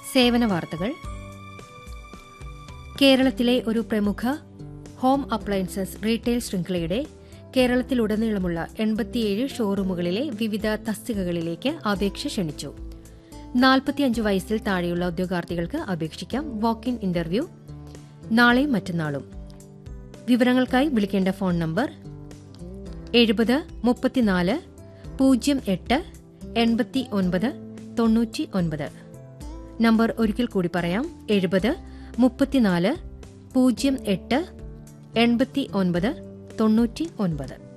സേവന വാർത്തകൾ കേരളത്തിലെ ഒരു പ്രമുഖ ഹോം അപ്ലയൻസസ് റീറ്റെയിൽ ശൃംഖലയുടെ കേരളത്തിലുടനീളമുള്ള എൺപത്തിയേഴ് ഷോറൂമുകളിലെ വിവിധ തസ്തികകളിലേക്ക് അപേക്ഷ ക്ഷണിച്ചു നാൽപ്പത്തിയഞ്ച് വയസ്സിൽ താഴെയുള്ള ഉദ്യോഗാർത്ഥികൾക്ക് അപേക്ഷിക്കാം വാക്ക് ഇൻ ഇന്റർവ്യൂ നാളെയും മറ്റന്നാളും വിവരങ്ങൾക്കായി വിളിക്കേണ്ട ഫോൺ നമ്പർ എഴുപത് മുപ്പത്തിനാല് പൂജ്യം എട്ട് എൺപത്തി ഒൻപത് തൊണ്ണൂറ്റി ഒൻപത് നമ്പർ ഒരിക്കൽ കൂടി പറയാം എഴുപത് മുപ്പത്തിനാല് പൂജ്യം എട്ട് എൺപത്തി ഒൻപത് തൊണ്ണൂറ്റി ഒൻപത്